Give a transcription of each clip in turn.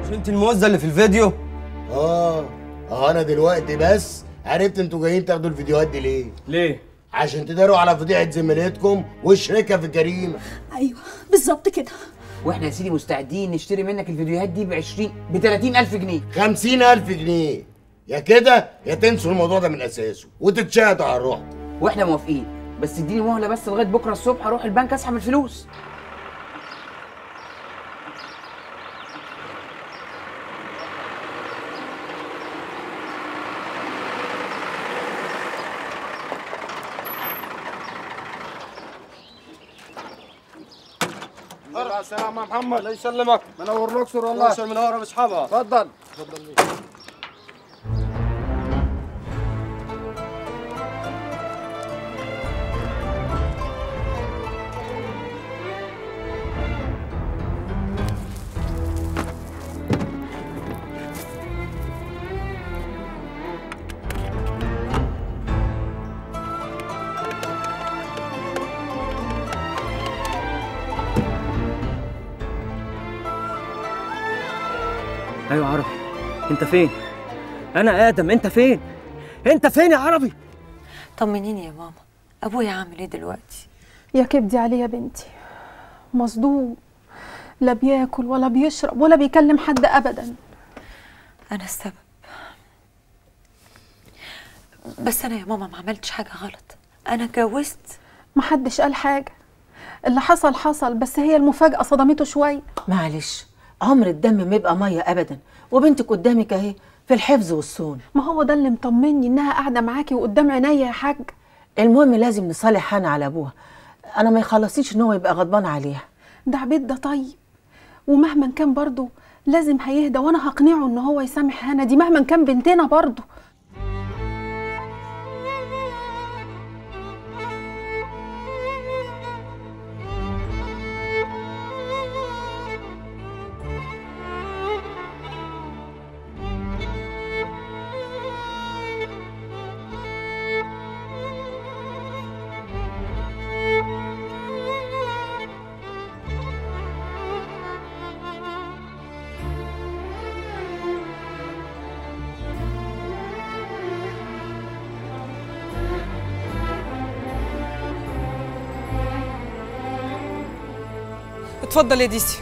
مش انت الموزه اللي في الفيديو اه اه انا دلوقتي بس عرفت انتوا جايين تاخدوا الفيديوهات دي ليه ليه عشان تداروا على فضيحه زميلتكم وشركها في الجريمه ايوه بالظبط كده واحنا يا سيدي مستعدين نشتري منك الفيديوهات دي ب 20 ب 30000 جنيه خمسين ألف جنيه يا كده يا تنسوا الموضوع ده من أساسه وتتشاهدوا على الروح واحنا موافقين بس اديني مهله بس لغايه بكره الصبح اروح البنك اسحب الفلوس السلام يا محمد الله يسلمك منور الاقصر والله منوره باصحابها اتفضل ايوه عربي انت فين انا ادم انت فين انت فين يا عربي طمنيني يا ماما ابويا عامل ايه دلوقتي يا كبدي عليه يا بنتي مصدوم لا بياكل ولا بيشرب ولا بيكلم حد ابدا انا السبب بس انا يا ماما ما عملتش حاجه غلط انا اتجوزت محدش قال حاجه اللي حصل حصل بس هي المفاجاه صدمته شويه معلش عمر الدم ما يبقى ميه ابدا وبنتك قدامك اهي في الحفظ والصون ما هو ده اللي مطمني انها قاعده معاكي وقدام عينيا يا حاج المهم لازم نصالح هنا على ابوها انا ما يخلصيش ان هو يبقى غضبان عليها ده عبيد ده طيب ومهما كان برضه لازم هيهدى وانا هقنعه ان هو يسامح هنا دي مهما كان بنتنا برضه اتفضل يا ديسي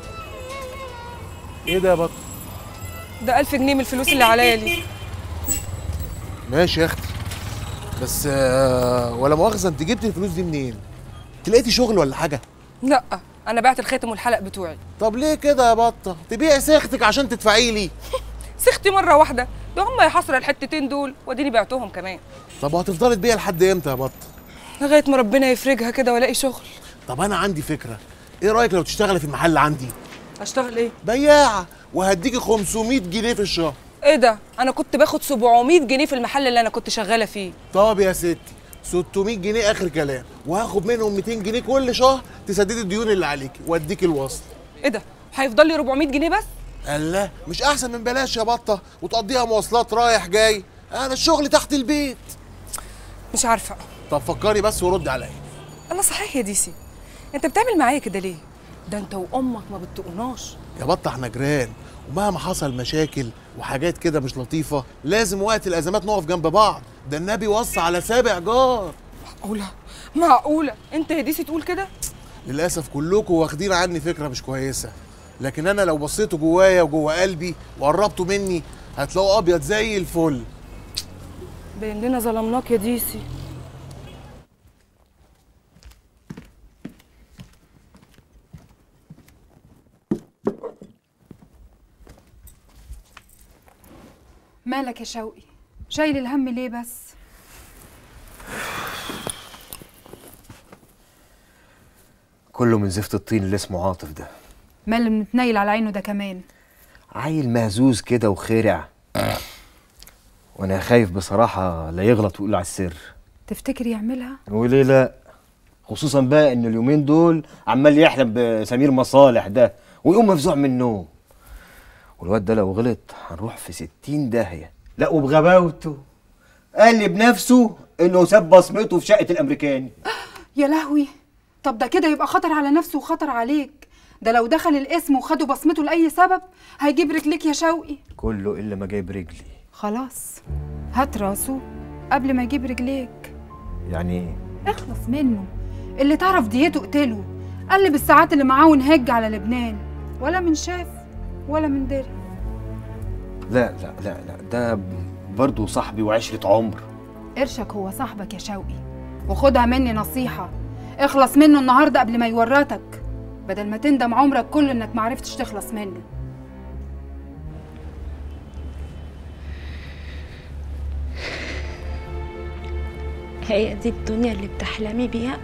ايه ده يا بطل ده 1000 جنيه من الفلوس اللي عليا ليك ماشي يا اختي بس آه، ولا مؤاخذه انت جبت الفلوس دي منين انت لقيتي شغل ولا حاجه لا انا بعت الخاتم والحلق بتوعي طب ليه كده يا بطه تبيعي سيختك عشان تدفعي لي سختي مره واحده ده هم يا حسره الحتتين دول واديني بعتهم كمان طب وهتفضلي تبيعي لحد امتى يا بطه لغايه ما ربنا يفرجها كده والاقي شغل طب انا عندي فكره ايه رايك لو تشتغلي في المحل عندي اشتغل ايه بياعه وهديكي 500 جنيه في الشهر ايه ده انا كنت باخد 700 جنيه في المحل اللي انا كنت شغاله فيه طب يا ستي 600 جنيه اخر كلام وهاخد منهم 200 جنيه كل شهر تسددي الديون اللي عليكي واديكي الوصل ايه ده هيفضل لي 400 جنيه بس الله مش احسن من بلاش يا بطه وتقضيها مواصلات رايح جاي انا الشغل تحت البيت مش عارفه طب فكري بس ورد عليا الله صحيح يا ديسي انت بتعمل معايا كده ليه ده انت وامك ما بتطقناش يا بطه احنا جيران ومهما حصل مشاكل وحاجات كده مش لطيفه لازم وقت الازمات نقف جنب بعض ده النبي وصى على سابع جار معقوله معقوله انت يا ديسي تقول كده للاسف كلكم واخدين عني فكره مش كويسه لكن انا لو بصيتوا جوايا وجوا قلبي وقربتوا مني هتلاقوا ابيض زي الفل باين لنا ظلمناك يا ديسي مالك يا شوقي شايل الهم ليه بس كله من زفت الطين اللي اسمه عاطف ده مال اللي متنيل على عينه ده كمان عيل مهزوز كده وخرع وانا خايف بصراحة لا يغلط ويقول على السر تفتكر يعملها وليه لا خصوصا بقى ان اليومين دول عمال يحلم بسمير مصالح ده ويقوم مفزوع من النوم والواد ده لو غلط هنروح في ستين داهية لا وبغباوته قال لي بنفسه انه ساب بصمته في شقة الامريكاني يا لهوي طب ده كده يبقى خطر على نفسه وخطر عليك ده لو دخل الاسم وخدوا بصمته لاي سبب هيجيب رجليك يا شوقي كله الا ما جايب رجلي خلاص هات راسه قبل ما يجيب رجليك يعني ايه اخلص منه اللي تعرف ديته اقتله قلب الساعات اللي معاه ونهج على لبنان ولا من شاف ولا من دري لا لا لا لا ده برضه صاحبي وعشرة عمر قرشك هو صاحبك يا شوقي وخدها مني نصيحة اخلص منه النهاردة قبل ما يورطك بدل ما تندم عمرك كله انك معرفتش تخلص منه هي دي الدنيا اللي بتحلمي بيها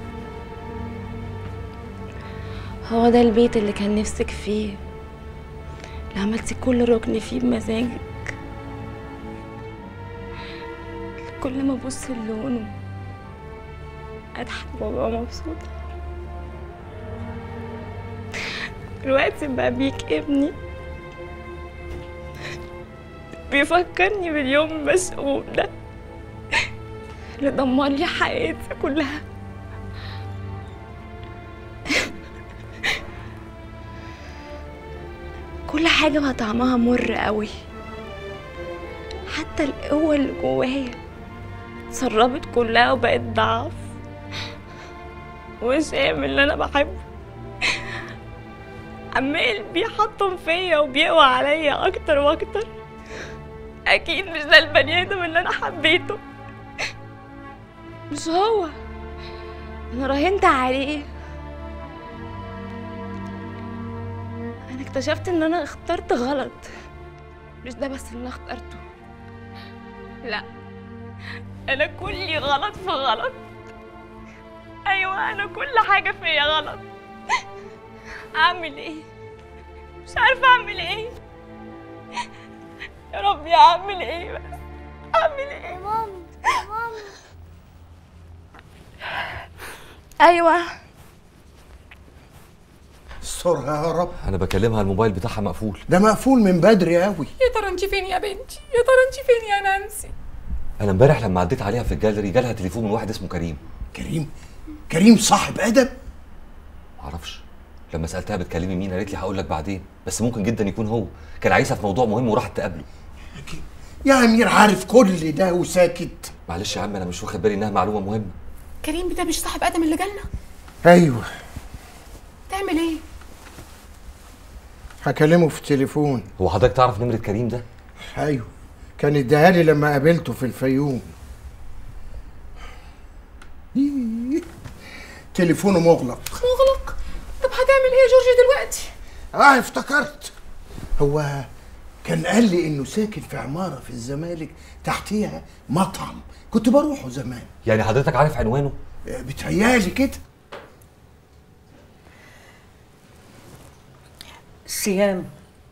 هو ده البيت اللي كان نفسك فيه اللي عملتي كل ركن فيه بمزاجك اللي كل ما ابص للونه اضحك وابقى مبسوطه دلوقتي بقى بيك ابني بيفكرني باليوم المسؤول ده اللي دمر لي حياتي كلها كل حاجة بقى طعمها مر قوي حتى القوة اللي جوايا اتسربت كلها وبقت ضعف وشام اللي انا بحبه عمال بيحطم فيا وبيقوى عليا اكتر واكتر اكيد مش ده البني ادم اللي انا حبيته مش هو انا راهنت عليه انا اكتشفت ان انا اخترت غلط مش ده بس اللي انا اخترته لا انا كلي غلط في غلط ايوه انا كل حاجه فيا غلط اعمل ايه مش عارفه اعمل ايه يا ربي اعمل ايه بس اعمل ايه ماما ماما ايوه استرها يا رب انا بكلمها الموبايل بتاعها مقفول ده مقفول من بدري قوي يا ترى انت فين يا بنتي يا ترى انت فين يا نانسي انا امبارح لما عديت عليها في الجاليري جالها تليفون من واحد اسمه كريم كريم كريم صاحب ادب معرفش لما سالتها بتكلمي مين قالت لي هقول لك بعدين بس ممكن جدا يكون هو كان عايزها في موضوع مهم وراحت تقابله يا امير عارف كل ده وساكت معلش يا عم انا مش واخد بالي انها معلومه مهمه كريم ده مش صاحب ادم اللي جالنا ايوه تعمل ايه هكلمه في التليفون هو حضرتك تعرف نمره كريم ده ايوه كان اداها لي لما قابلته في الفيوم تليفونه مغلق مغلق طب هتعمل ايه يا جورجي دلوقتي اه افتكرت هو كان قال لي انه ساكن في عماره في الزمالك تحتيها مطعم كنت بروحه زمان يعني حضرتك عارف عنوانه آه، بتهيالي كده سهام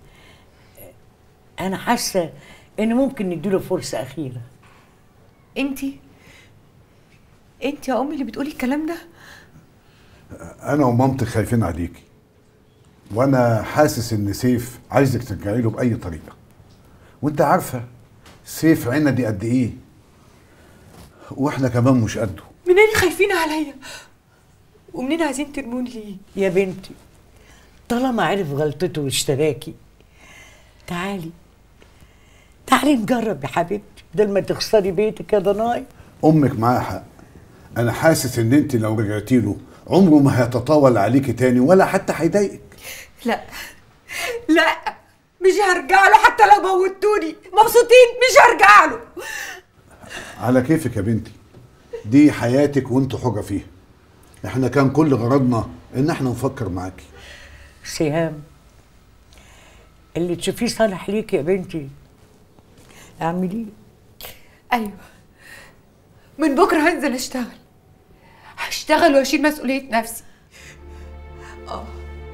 انا حاسه ان ممكن نديله فرصه اخيره انتي انتي يا امي اللي بتقولي الكلام ده انا ومامتي خايفين عليكي وانا حاسس ان سيف عايزك ترجعي له باي طريقه وانت عارفه سيف عندي قد ايه واحنا كمان مش قده منين خايفين عليا ومنين عايزين ترموني ليه يا بنتي طالما عرف غلطته واشتراكي تعالي تعالي نجرب يا حبيبتي بدل ما تخسري بيتك يا ضناي امك معاها حق انا حاسس ان انت لو رجعتي له عمره ما هيتطاول عليكي تاني ولا حتى هيضايقك لا لا مش هرجع له حتى لو موتوني مبسوطين مش هرجع له على كيفك يا بنتي دي حياتك وانت حرة فيها احنا كان كل غرضنا ان احنا نفكر معاكي سهام اللي تشوفيه صالح ليك يا بنتي اعمليه ايوه من بكره هنزل اشتغل هشتغل واشيل مسؤوليه نفسي اه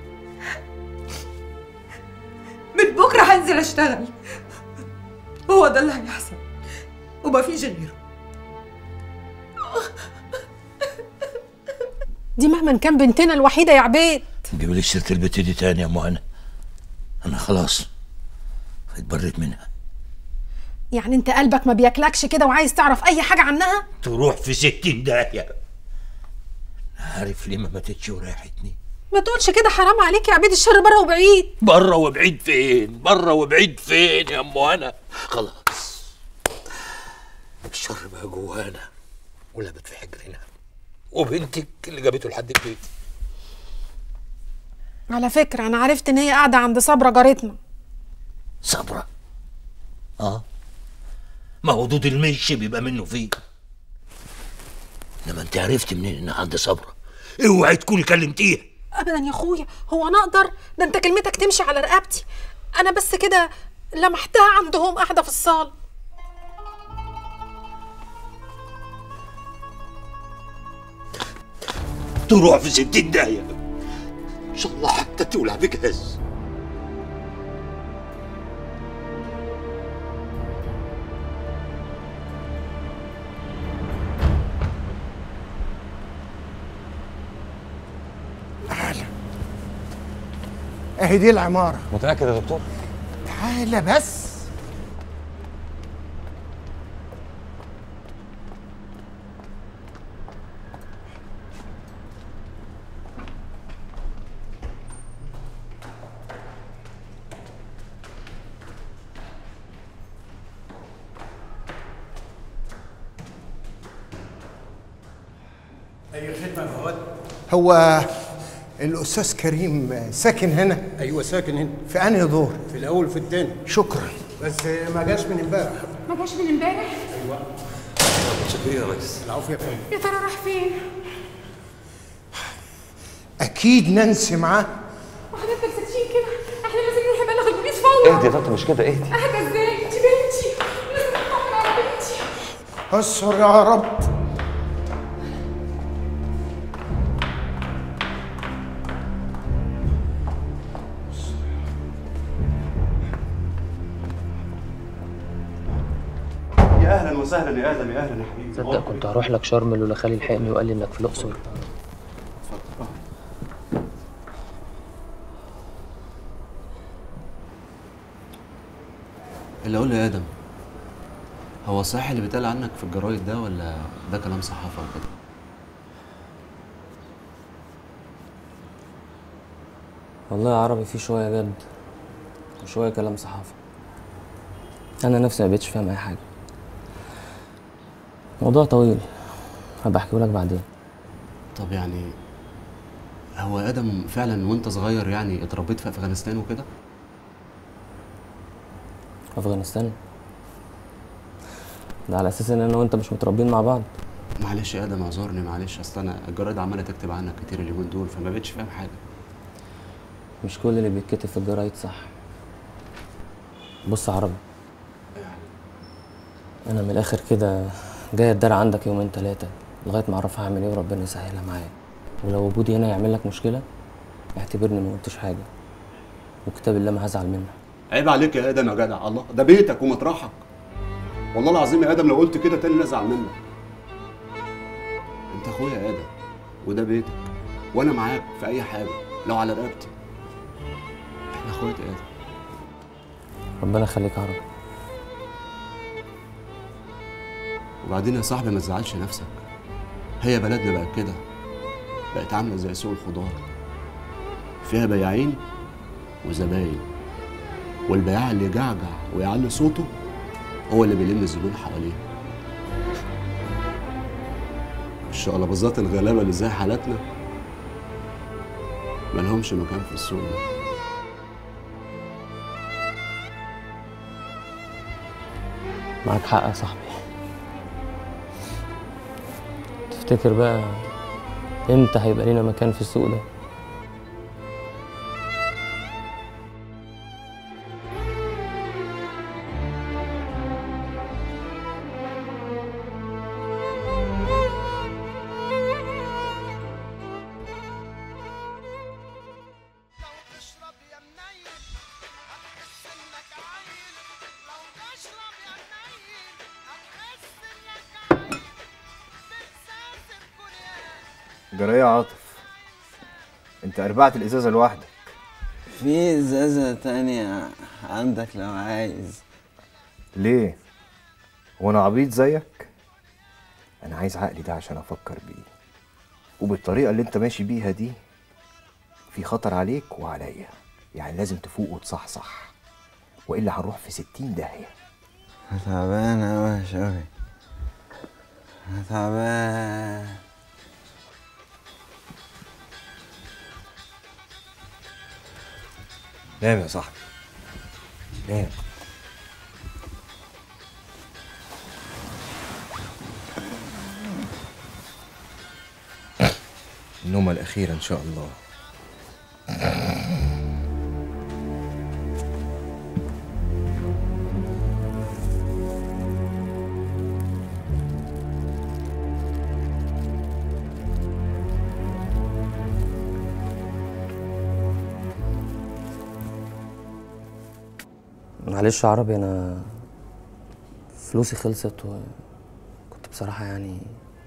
من بكره هنزل اشتغل هو ده اللي هيحصل ومفيش غيره دي مهما كان بنتنا الوحيده يا عبيد جيب لي سيره البت دي تاني يا مهنا انا خلاص اتبريت منها يعني انت قلبك ما بياكلكش كده وعايز تعرف اي حاجه عنها تروح في ستين داهيه أنا عارف ليه ما ماتتش وريحتني ما تقولش كده حرام عليك يا عبيد الشر بره وبعيد بره وبعيد فين بره وبعيد فين يا ام هنا خلاص الشر بقى جوانا ولبت في حجرنا وبنتك اللي جابته لحد البيت على فكره انا عرفت ان هي قاعده عند صبره جارتنا صبرة اه ما هو دود المش بيبقى منه فيه انما انت عرفت منين ان عند صبرة اوعي تكوني كلمتيها ابدا يا اخويا هو انا اقدر ده انت كلمتك تمشي على رقبتي انا بس كده لمحتها عندهم قاعده في الصاله تروح في ستين داهية ان شاء الله حتى تولع بجهاز اهي دي العماره متاكد يا دكتور تعالى بس اي خدمه يا فؤاد هو الاستاذ كريم ساكن هنا ايوه ساكن هنا في انهي دور في الاول وفي الثاني شكرا بس ما جاش من امبارح ما جاش من امبارح ايوه شكرا يا ريس العفو يا فندم يا ترى راح فين اكيد نانسي معاه وحضرتك ساكتين كده احنا لازم نروح نبلغ البوليس فورا اهدي يا طنط مش كده اهدي اهدى ازاي انت بنتي لازم نطمن على بنتي استر يا رب يا اهلا وسهلا يا ادم يا اهلا يا حبيبي تصدق كنت هروح لك شرم لولا خالي لحقني وقال لي انك في الاقصر اللي اقول له يا ادم هو صحيح اللي بيتقال عنك في الجرايد ده ولا ده كلام صحافه وكده والله يا عربي في شويه جد وشويه كلام صحافه انا نفسي ما بقتش فاهم اي حاجه موضوع طويل هبقى احكيه لك بعدين طب يعني هو يا ادم فعلا وانت صغير يعني اتربيت في افغانستان وكده افغانستان ده على اساس ان انا وانت مش متربيين مع بعض معلش يا ادم اعذرني معلش اصل انا الجرايد عماله تكتب عنك كتير اليومين دول فما بقتش فاهم حاجه مش كل اللي بيتكتب في الجرايد صح بص يا عربي انا من الاخر كده جاي اتدار عندك يومين ثلاثه لغايه ما اعرف هعمل ايه وربنا يسهلها معايا ولو وجودي هنا يعمل لك مشكله اعتبرني ما قلتش حاجه وكتاب الله ما هزعل منك عيب عليك يا ادم يا جدع الله ده بيتك ومطرحك والله العظيم يا ادم لو قلت كده تاني نزعل منك انت اخويا يا ادم وده بيتك وانا معاك في اي حاجه لو على رقبتي احنا اخوات يا ادم ربنا يخليك يا عربي وبعدين يا صاحبي ما تزعلش نفسك هي بلدنا بقت كده بقت عامله زي سوق الخضار فيها بياعين وزباين والبياع اللي يجعجع ويعلي صوته هو اللي بيلم الزبون حواليه الشقلباظات الغلابه اللي زي حالاتنا ملهمش مكان في السوق ده معاك حق يا صاحبي تفتكر بقى امتى هيبقى لينا مكان في السوق ده جرايه عاطف انت اربعت الازازه لوحدك في ازازة تانية عندك لو عايز ليه هو انا عبيط زيك انا عايز عقلي ده عشان افكر بيه وبالطريقه اللي انت ماشي بيها دي في خطر عليك وعليا يعني لازم تفوق وتصحصح والا هنروح في ستين داهيه أنا تعبان أوي يا شوقي أنا تعبان نام يا صاحبي نام النومة الأخيرة إن شاء الله معلش يا عربي انا فلوسي خلصت وكنت بصراحة يعني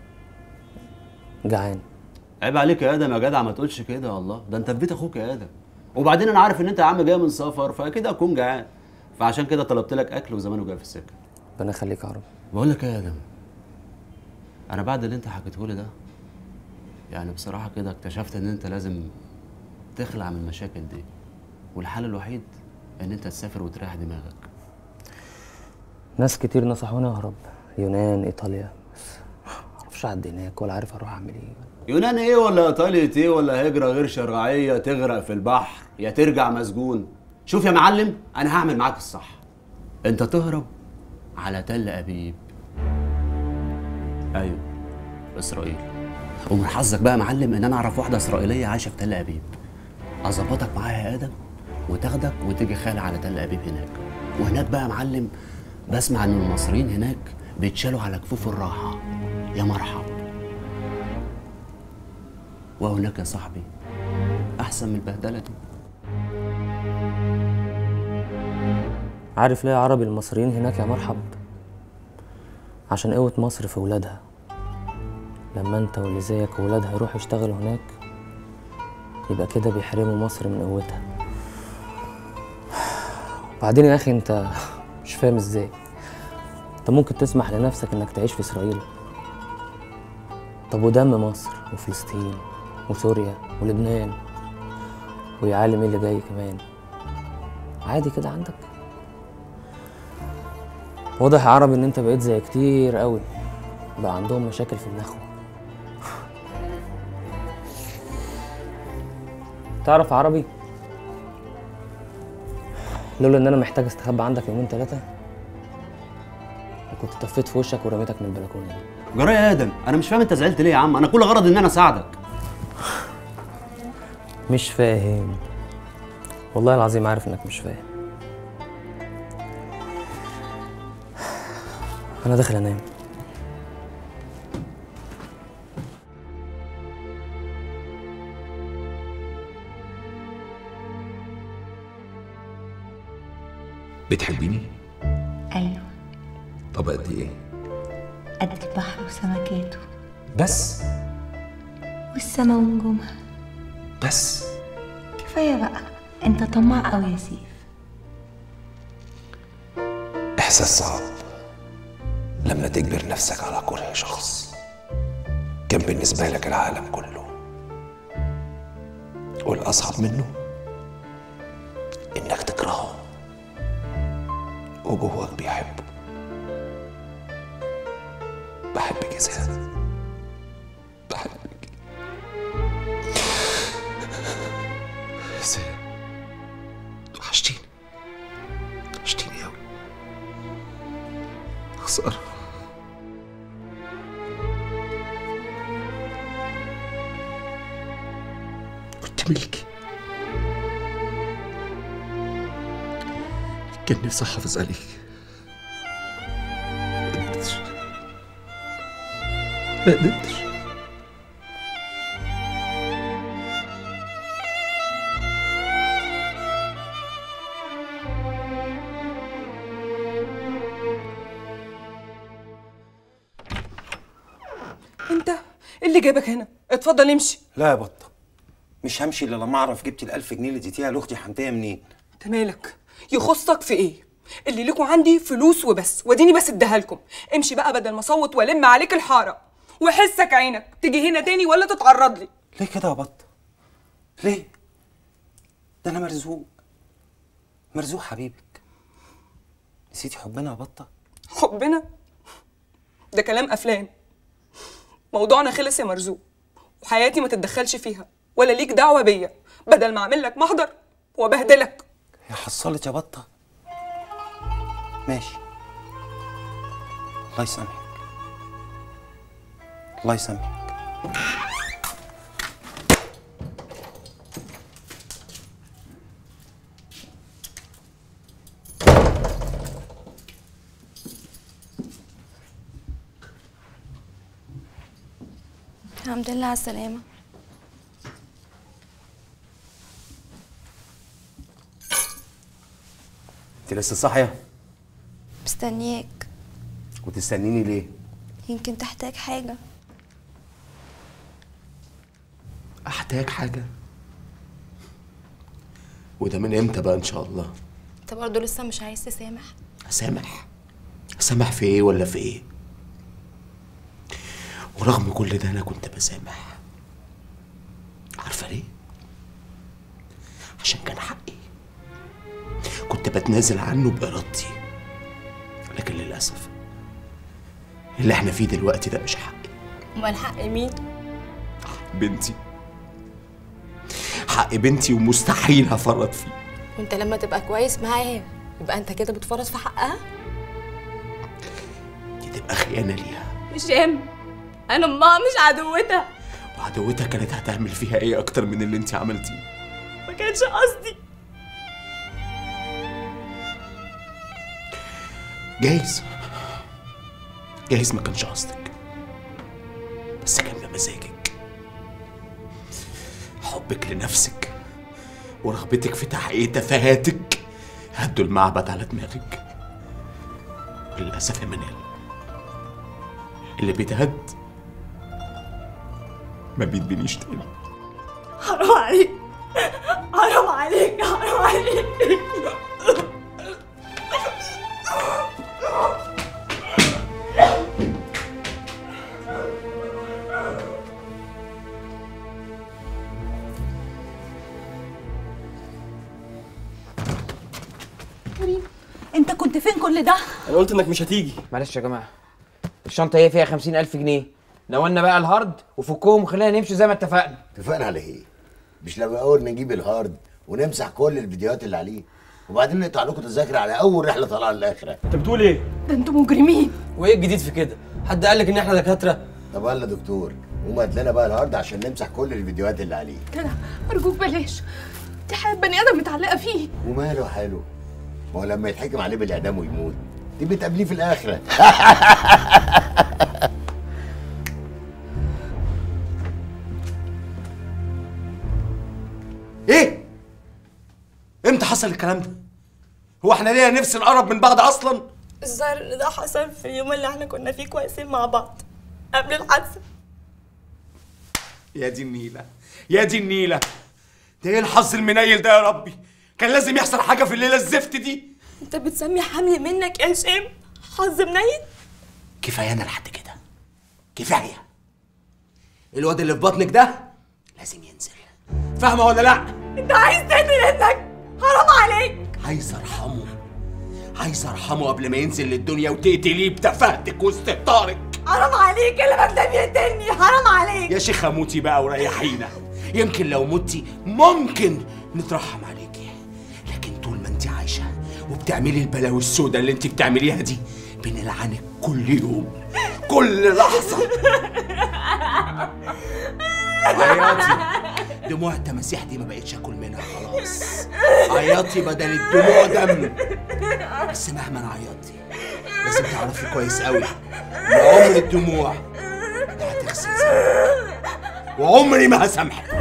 جعان عيب عليك يا ادم يا جدع ما تقولش كده والله ده انت في بيت اخوك يا ادم وبعدين انا عارف ان انت يا عم جاي من سفر فاكيد هتكون جعان فعشان كده طلبت لك اكل وزمانه جاي في السكه ربنا يخليك يا عربي بقول لك ايه يا ادم انا بعد اللي انت حكيته لي ده يعني بصراحه كده اكتشفت ان انت لازم تخلع من المشاكل دي والحل الوحيد ان انت تسافر وتريح دماغك ناس كتير نصحوني اهرب يونان ايطاليا بس معرفش اعدي هناك ولا عارف اروح اعمل ايه يونان ايه ولا ايطاليا ايه ولا هجره غير شرعيه تغرق في البحر يا ترجع مسجون شوف يا معلم انا هعمل معاك الصح انت تهرب على تل ابيب ايوه اسرائيل ومن حظك بقى يا معلم ان انا اعرف واحده اسرائيليه عايشه في تل ابيب اظبطك معاها يا ادم وتاخدك وتيجي خالع على تل ابيب هناك وهناك بقى يا معلم بسمع ان المصريين هناك بيتشالوا على كفوف الراحه يا مرحب وهناك يا صاحبي احسن من البهدله دي عارف ليه يا عربي المصريين هناك يا مرحب عشان قوة مصر في ولادها لما انت واللي زيك وولادها يروحوا يشتغلوا هناك يبقى كده بيحرموا مصر من قوتها بعدين يا اخي انت مش فاهم ازاي انت ممكن تسمح لنفسك انك تعيش في اسرائيل طب ودم مصر وفلسطين وسوريا ولبنان ويا عالم ايه اللي جاي كمان عادي كده عندك واضح يا عربي ان انت بقيت زي كتير قوي بقى عندهم مشاكل في النخوة تعرف عربي لولا ان انا محتاج استخبى عندك يومين ثلاثة كنت طفيت في وشك ورميتك من البلكونة دي جرايه يا ادم انا مش فاهم انت زعلت ليه يا عم انا كل غرض ان انا اساعدك مش فاهم والله العظيم عارف انك مش فاهم انا داخل انام بتحبيني؟ أيوة طب قد ايه؟ قد البحر وسمكاته بس والسما ونجومها بس كفاية بقى انت طماع قوي يا سيف إحساس صعب لما تجبر نفسك على كره شخص كان بالنسبة لك العالم كله والأصعب منه إنك تكرهه وجواك بيحبه بحبك يا زياد بحبك يا زياد وحشتيني وحشتيني أوي خسارة كنت ملكي كان نفسي أحافظ عليك ما قدرتش ما قدرتش انت إيه اللي جابك هنا اتفضل امشي لا يا بطه مش همشي الا لما اعرف جبت الألف جنيه اللي اديتيها لاختي حنتيه منين انت مالك يخصك في ايه اللي ليكوا عندي فلوس وبس واديني بس اديها لكم امشي بقى بدل ما اصوت والم عليك الحاره وحسك عينك تيجي هنا تاني ولا تتعرض لي ليه كده يا بطه ليه ده انا مرزوق مرزوق حبيبك نسيتي حبنا يا بطه حبنا ده كلام افلام موضوعنا خلص يا مرزوق وحياتي ما تتدخلش فيها ولا ليك دعوه بيا بدل ما اعمل لك محضر وابهدلك يا حصلت يا بطه ماشي الله يسامحك الله يسامحك الحمد لله على السلامة انت لسه صاحيه مستنياك وتستنيني ليه يمكن تحتاج حاجة احتاج حاجه وده من امتى بقى ان شاء الله انت برضه لسه مش عايز تسامح اسامح اسامح في ايه ولا في ايه ورغم كل ده انا كنت بسامح عارفه ليه عشان كان حقي كنت بتنازل عنه بارادتي لكن للاسف اللي احنا فيه دلوقتي ده مش حقي امال حق مين بنتي حق بنتي ومستحيل هفرط فيه وانت لما تبقى كويس معاها يبقى انت كده بتفرط في حقها دي تبقى خيانه ليها مش ام انا امها مش عدوتها وعدوتها كانت هتعمل فيها ايه اكتر من اللي انت عملتيه ما كانش قصدي جايز جايز ما كانش قصدك بس كان بمزاجك حبك لنفسك ورغبتك في تحقيق تفاهاتك هدوا المعبد على دماغك للأسف يا منال اللي بيتهد ما بيتبنيش تاني حرام عليك حرام عليك حرام عليك كريم انت كنت فين كل ده انا قلت انك مش هتيجي معلش يا جماعه الشنطه هي فيها خمسين الف جنيه ناولنا بقى الهارد وفكهم وخلينا نمشي زي ما اتفقنا اتفقنا على ايه؟ مش لو اول نجيب الهارد ونمسح كل الفيديوهات اللي عليه وبعدين نقطع لكم تذاكر على اول رحله طالعه للاخره انت بتقول ايه ده انتوا مجرمين وايه الجديد في كده حد قال لك ان احنا دكاتره طب يلا دكتور قوم هات لنا بقى الهارد عشان نمسح كل الفيديوهات اللي عليه كده ارجوك بلاش دي حياه بني ادم متعلقه فيه وماله حلو ما هو لما يتحكم عليه بالاعدام ويموت دي بتقابليه في الاخره ايه امتى حصل الكلام ده هو احنا لينا نفس نقرب من بعض اصلا الظاهر ان ده حصل في اليوم اللي احنا كنا فيه كويسين مع بعض قبل الحادثه يا دي النيله يا دي النيله ده ايه الحظ المنيل ده يا ربي كان لازم يحصل حاجه في الليله الزفت دي انت بتسمي حمل منك يا هشام حظ منيل كفايه انا لحد كده كفايه الواد اللي في بطنك ده لازم ينزل فاهمه ولا لا انت عايز تقتل ابنك حرام عليك عايز ارحمه عايز ارحمه قبل ما ينزل للدنيا وتقتليه بتفاهتك واستهتارك حرام عليك اللي مكتب يقتلني حرام عليك يا شيخه موتي بقى وريحينا يمكن لو متي ممكن نترحم عليكي لكن طول ما انت عايشه وبتعملي البلاوي السوداء اللي انت بتعمليها دي بنلعنك كل يوم كل لحظه عياطي دموع التماسيح دي ما بقتش اكل منها خلاص عياطي بدل الدموع دم بس مهما عيطتي لازم تعرفي كويس قوي ان عمر الدموع ما هتغسل ذنبك وعمري ما هسامحك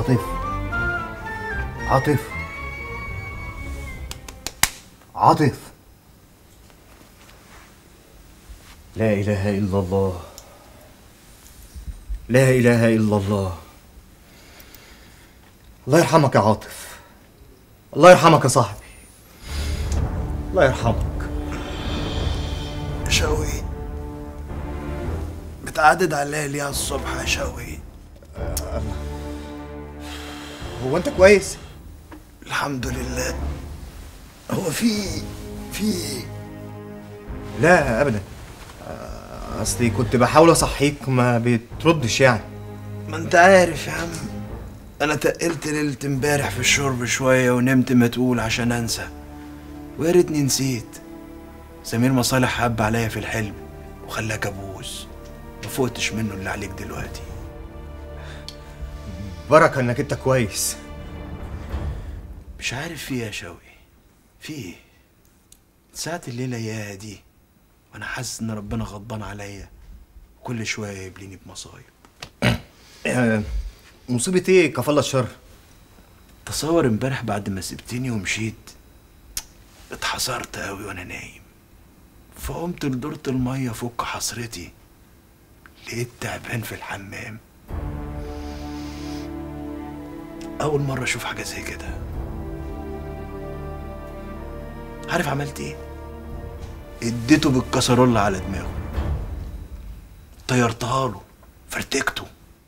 عاطف عاطف عاطف لا إله إلا الله لا إله إلا الله الله يرحمك يا عاطف الله يرحمك يا صاحبي الله يرحمك شوقي بتعدد عليا ليه الصبح يا شوقي هو انت كويس الحمد لله هو في في لا ابدا آه، اصلي كنت بحاول اصحيك ما بتردش يعني ما انت عارف يا عم انا تقلت ليلة امبارح في الشرب شوية ونمت متقول عشان انسى ويا ريتني نسيت سمير مصالح حب عليا في الحلم وخلاه كابوس ما فقتش منه اللي عليك دلوقتي بركه انك انت كويس مش عارف في ايه يا شوقي في ايه ساعة الليلة يا دي وانا حاسس ان ربنا غضبان عليا كل شوية يبليني بمصايب آه، مصيبه ايه كفالة الشر تصور امبارح بعد ما سبتني ومشيت اتحصرت قوي وانا نايم فقمت لدورة المية فك حسرتي لقيت تعبان في الحمام أول مرة أشوف حاجة زي كده عارف عملت إيه؟ اديته بالكسرولة على دماغه طيرتها له فرتكته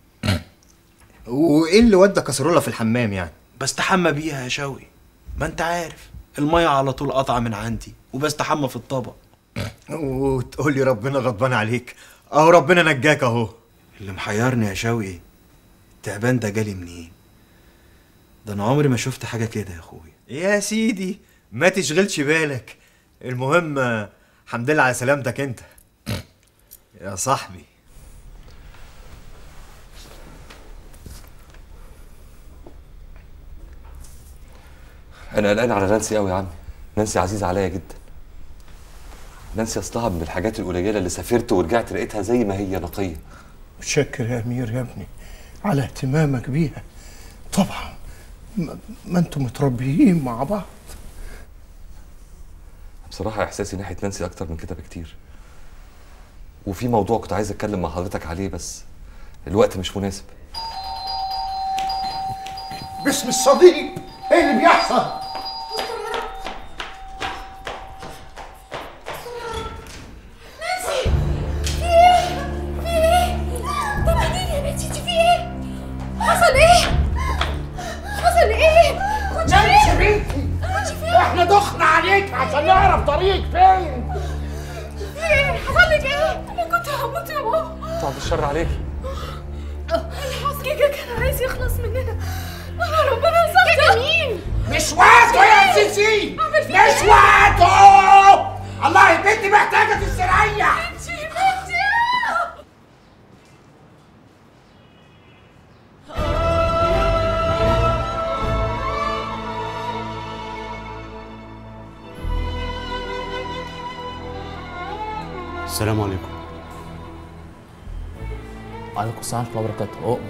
وايه اللي ودى كسرولة في الحمام يعني بستحمى بيها يا شوقي ما انت عارف المية على طول قطعة من عندي وبستحمى في الطبق وتقول لي ربنا غضبان عليك اهو ربنا نجاك اهو اللي محيرني يا شوقي التعبان ده جالي منين ده انا عمري ما شفت حاجة كده يا اخويا يا سيدي ما تشغلش بالك المهم آه، الحمد لله على سلامتك انت يا صاحبي انا قلقان على نانسي قوي يا عمي نانسي عزيزه عليا جدا نانسي اصلها من الحاجات القليله اللي سافرت ورجعت لقيتها زي ما هي نقيه متشكر يا امير يا ابني على اهتمامك بيها طبعا ما, ما انتم متربيين مع بعض بصراحه احساسي ناحيه نانسي اكتر من كده بكتير وفي موضوع كنت عايز اتكلم مع حضرتك عليه بس الوقت مش مناسب باسم الصديق ايه اللي بيحصل؟ نانسي في ايه؟ في ايه؟ طمنيني يا بنتي انت في ايه؟ حصل ايه؟ حصل ايه؟ كنت نانسي فين؟ بنتي كنت فين؟ احنا دخنا عليك عشان نعرف طريق فين في ايه؟ حصل لك ايه؟ انا كنت هموت يا ماما بعد الشر عليك الحظ كيكا كان عايز يخلص مننا انا ربنا يسامحك مين؟ مش وقته يا سيسي أعمل فيك مش إيه؟ وقته الله البنت محتاجة تستريح بنتي بنتي السلام عليكم وعليكم السلام ورحمه الله وبركاته اؤمر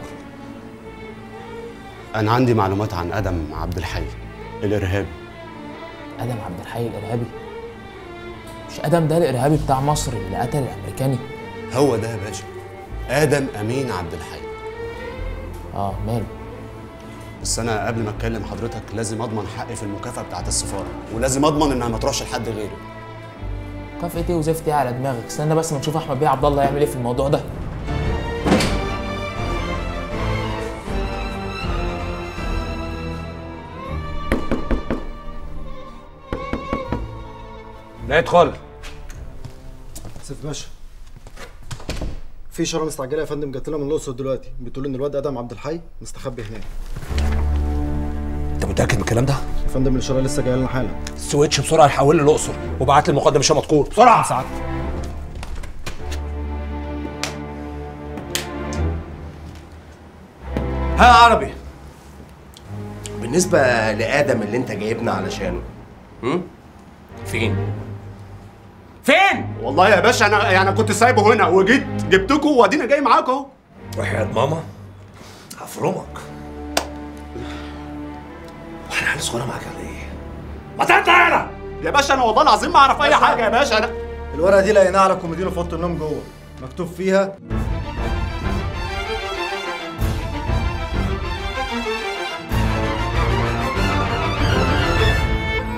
انا عندي معلومات عن ادم عبد الحي الارهابي ادم عبد الحي الارهابي مش ادم ده الارهابي بتاع مصر اللي قتل الامريكاني هو ده يا باشا ادم امين عبد الحي اه ماله بس انا قبل ما اتكلم حضرتك لازم اضمن حقي في المكافاه بتاعت السفاره ولازم اضمن انها ما تروحش لحد غيره كافئة ايه وزفت ايه على دماغك استنى بس ما نشوف احمد بيه عبد الله يعمل ايه في الموضوع ده لا ادخل سيف باشا في اشاره مستعجله يا فندم جات لنا من الاقصر دلوقتي بتقول ان الواد ادم عبد الحي مستخبي هناك انت متاكد من الكلام ده؟ يا فندم الاشاره لسه جايه لنا حالا سويتش بسرعه نحول لي الاقصر وبعت لي المقدم هشام مذكور بسرعه ساعات ها يا عربي بالنسبة لآدم اللي أنت جايبنا علشانه هم؟ فين؟ فين؟ والله يا باشا انا يعني كنت سايبه هنا وجيت جبتكم وادينا جاي معاكم اهو وحياة ماما هفرمك العيال الصغيره معاك على ايه؟ ما انت هنا يا باشا انا والله العظيم ما اعرف اي حاجه يا باشا انا الورقه دي لقيناها على الكومودينو في اوضه النوم جوه مكتوب فيها